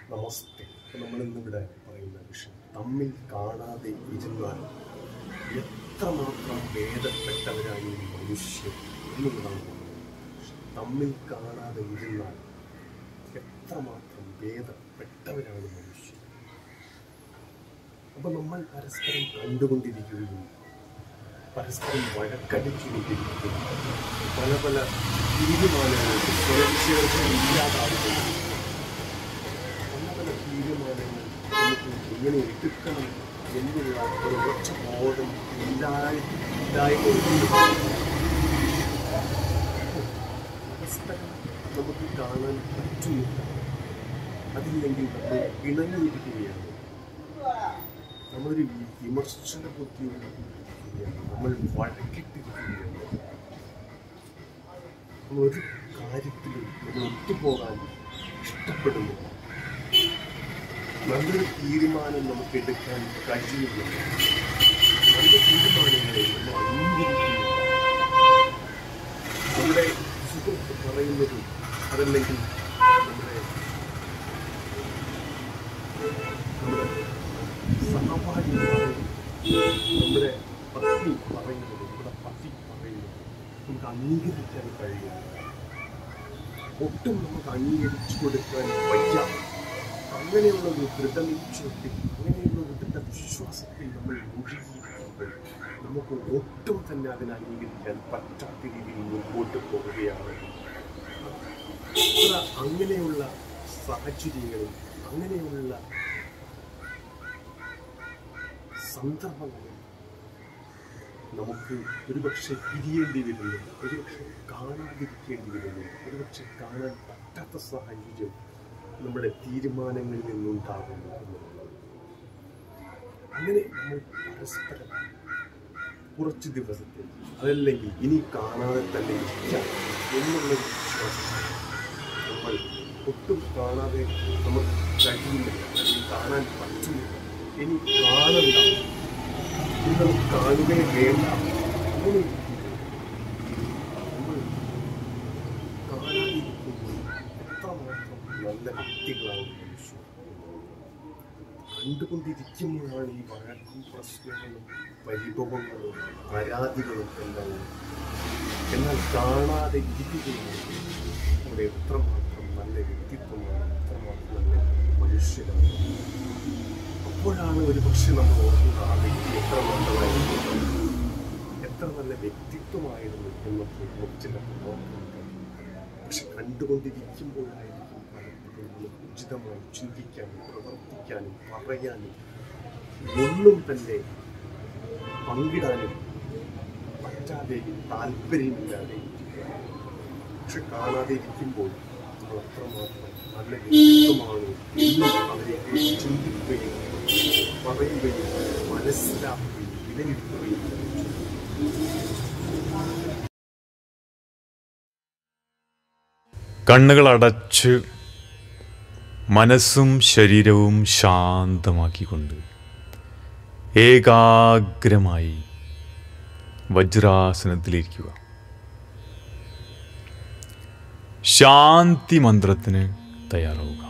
നമസ്തേ അപ്പോൾ നമ്മളിന്നിവിടെ പറയുന്ന വിഷയം തമ്മിൽ കാണാതെ ഇരുന്നാൽ എത്രമാത്രം ഭേദപ്പെട്ടവരാണ് ഈ മനുഷ്യർ എന്നുള്ളതാണ് പറയുന്നത്. തമ്മിൽ കാണാതെ ഇരുന്നാൽ എത്രമാത്രം ഭേദപ്പെട്ടവരാണ് മനുഷ്യർ അപ്പൊ നമ്മൾ പരസ്പരം കണ്ടുകൊണ്ടിരിക്കുകയും പരസ്പരം വഴക്കടിച്ചുകൊണ്ടിരിക്കുകയും പല പല തീരുമാനങ്ങൾക്ക് സുരക്ഷയൊക്കെ ഇല്ലാതാവുകയും പല പല തീരുമാനങ്ങൾ നമുക്ക് എങ്ങനെ എടുക്കണം എന്നുള്ള ഒരു ഉറച്ച ബോധം ഇല്ലായി ഇല്ലായ്മയുണ്ട് പരസ്പരം നമുക്ക് കാണാൻ പറ്റുന്നില്ല അതില്ലെങ്കിൽ നമ്മൾ ഇണങ്ങിയിരിക്കുകയാണ് നമ്മളൊരു വിമർശന ബുദ്ധിയോട് ഇരിക്കുകയാണ്. നമ്മൾ വഴക്കിട്ടിരിക്കുകയാണ് നമ്മൾ ഒരു കാര്യത്തിലും നമ്മൾ ഒത്തുപോകാൻ ഇഷ്ടപ്പെടുന്നു നല്ലൊരു തീരുമാനം നമുക്ക് എടുക്കാൻ കഴിയുന്നില്ല നല്ല തീരുമാനങ്ങളെ നമ്മൾ അംഗീകരിക്കുന്നില്ല നമ്മുടെ സുഹൃത്ത് പറയുന്നതും അതല്ലെങ്കിൽ നമ്മുടെ നമ്മുടെ സഹപാഠി പറയുന്നതും നമ്മുടെ പത്നി പറയുന്നത് നമ്മുടെ പതി പറയുന്നത് നമുക്ക് അംഗീകരിക്കാൻ കഴിയും ഒട്ടും നമുക്ക് അംഗീകരിച്ചു കൊടുക്കാൻ വയ്യ അങ്ങനെയുള്ള ഒരു ദൃഢനിശ്ചയത്തിൽ അങ്ങനെയുള്ള ഒരു ദൃഢവിശ്വാസത്തിൽ നമ്മൾ മുഴുകിയിരിക്കുമ്പോൾ നമുക്ക് ഒട്ടും തന്നെ അതിനെ അംഗീകരിക്കാൻ പറ്റാത്ത രീതിയിൽ മുമ്പോട്ട് പോവുകയാണ് അത്ര അങ്ങനെയുള്ള സാഹചര്യങ്ങളും അങ്ങനെയുള്ള സന്ദർഭങ്ങളിൽ നമുക്ക് ഒരുപക്ഷെ പിരിയേണ്ടി വരുന്നു ഒരുപക്ഷെ കാണാതിരിക്കേണ്ടി വരുന്നു ഒരുപക്ഷെ കാണാൻ പറ്റാത്ത സാഹചര്യം നമ്മുടെ തീരുമാനങ്ങളിൽ നിന്നുണ്ടാകുന്നു എന്നുള്ളത് അങ്ങനെ നമ്മൾ പരസ്പരം കുറച്ച് ദിവസത്തിൽ അതല്ലെങ്കിൽ ഇനി കാണാതെ തന്നെ ഇരിക്കാം എന്നുള്ള ഒരു വിശ്വാസം നമ്മൾ ഒട്ടും കാണാതെ നമുക്ക് കഴിയുന്നില്ല അല്ലെങ്കിൽ കാണാൻ പറ്റുന്നില്ല ഇനി കാണണ്ട ഇനി നമുക്ക് കാണുകയും വേണ്ട അങ്ങനെ ഇരിക്കുമ്പോൾ നമ്മൾ കാണാതിരിക്കുമ്പോൾ എത്രമാത്രം നല്ല വ്യക്തികളാണ് മനുഷ്യർ കണ്ടുകൊണ്ടിരിക്കുമ്പോഴാണ് ഈ വഴക്കും പ്രശ്നങ്ങളും പരിഭവങ്ങളും പരാതികളും എല്ലാം എന്നാൽ കാണാതെ ഇരിക്കുകയാണെങ്കിൽ അവിടെ എത്രമാത്രം നല്ല വ്യക്തിത്വമാണ് എത്രമാത്രം നല്ല മനുഷ്യരാണ് അപ്പോഴാണ് ഒരു പക്ഷെ നമ്മൾ ഓർക്കുന്നത് ആ വ്യക്തി എത്ര നല്ലതായിരുന്നു എത്ര നല്ല വ്യക്തിത്വമായിരുന്നു എന്നൊക്കെ നമുക്ക് ചിലപ്പോൾ ഓർക്കാൻ കഴിയും പക്ഷെ കണ്ടുകൊണ്ടിരിക്കുമ്പോഴായിരിക്കും പലപ്പോഴും നമുക്ക് ഉചിതമായി ചിന്തിക്കാനും പ്രവർത്തിക്കാനും പറയാനും ഒന്നും തന്നെ പങ്കിടാനും പറ്റാതെയും താല്പര്യമില്ലാതെയും ഇരിക്കുകയാണ്. പക്ഷെ കാണാതെ ഇരിക്കുമ്പോൾ നമ്മൾ അത്രമാത്രം നല്ല വ്യക്തിത്വമാണ് എന്നും അവരെ ചിന്തിക്കുകയും പറയുകയും മനസ്സിലാക്കുകയും വിലയിരുത്തുകയും ചെയ്യും. കണ്ണുകൾ അടച്ച് മനസ്സും ശരീരവും ശാന്തമാക്കിക്കൊണ്ട് ഏകാഗ്രമായി വജ്രാസനത്തിലിരിക്കുക ശാന്തി മന്ത്രത്തിന് തയ്യാറാവുക